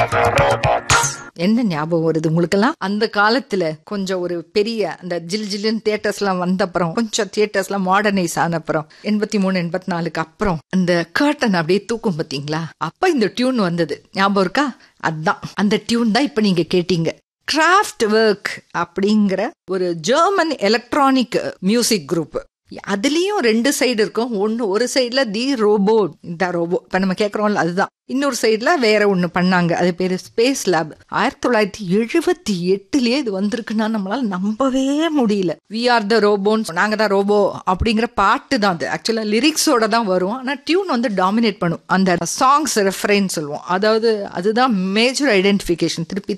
என்ன ஞாபகம் வருது உங்களுக்கெல்லாம் அந்த காலத்துல கொஞ்சம் ஒரு பெரிய அந்த ஜில் ஜில்லுன்னு தியேட்டர்ஸ் எல்லாம் வந்த அப்புறம் கொஞ்சம் தியேட்டர்ஸ் எல்லாம் மாடர்னைஸ் ஆன அப்புறம் எண்பத்தி மூணு எண்பத்தி நாலுக்கு அப்புறம் அந்த கர்டன் அப்படியே தூக்கும் பாத்தீங்களா அப்ப இந்த டியூன் வந்தது ஞாபகம் இருக்கா அதான் அந்த டியூன் தான் இப்ப நீங்க கேட்டீங்க கிராஃப்ட் ஒர்க் அப்படிங்கிற ஒரு ஜெர்மன் எலக்ட்ரானிக் மியூசிக் குரூப் அதுலயும் ரெண்டு சைடு இருக்கும் ஒன்னு ஒரு சைடுல தி ரோபோ இந்த ரோபோ இப்ப நம்ம கேக்குறோம்ல அதுதான் இன்னொரு சைடுல வேற ஒண்ணு பண்ணாங்க அது பேரு ஸ்பேஸ் லேப் ஆயிரத்தி தொள்ளாயிரத்தி எழுபத்தி எட்டுலயே இது வந்திருக்குன்னா நம்மளால நம்பவே முடியல வி ஆர் த ரோபோன்னு நாங்க தான் ரோபோ அப்படிங்கிற பாட்டு தான் அது ஆக்சுவலா லிரிக்ஸோட தான் வரும் ஆனா டியூன் வந்து டாமினேட் பண்ணும் அந்த சாங்ஸ் ரெஃபரன்ஸ் சொல்லுவோம் அதாவது அதுதான் மேஜர் ஐடென்டிஃபிகேஷன் திருப்பி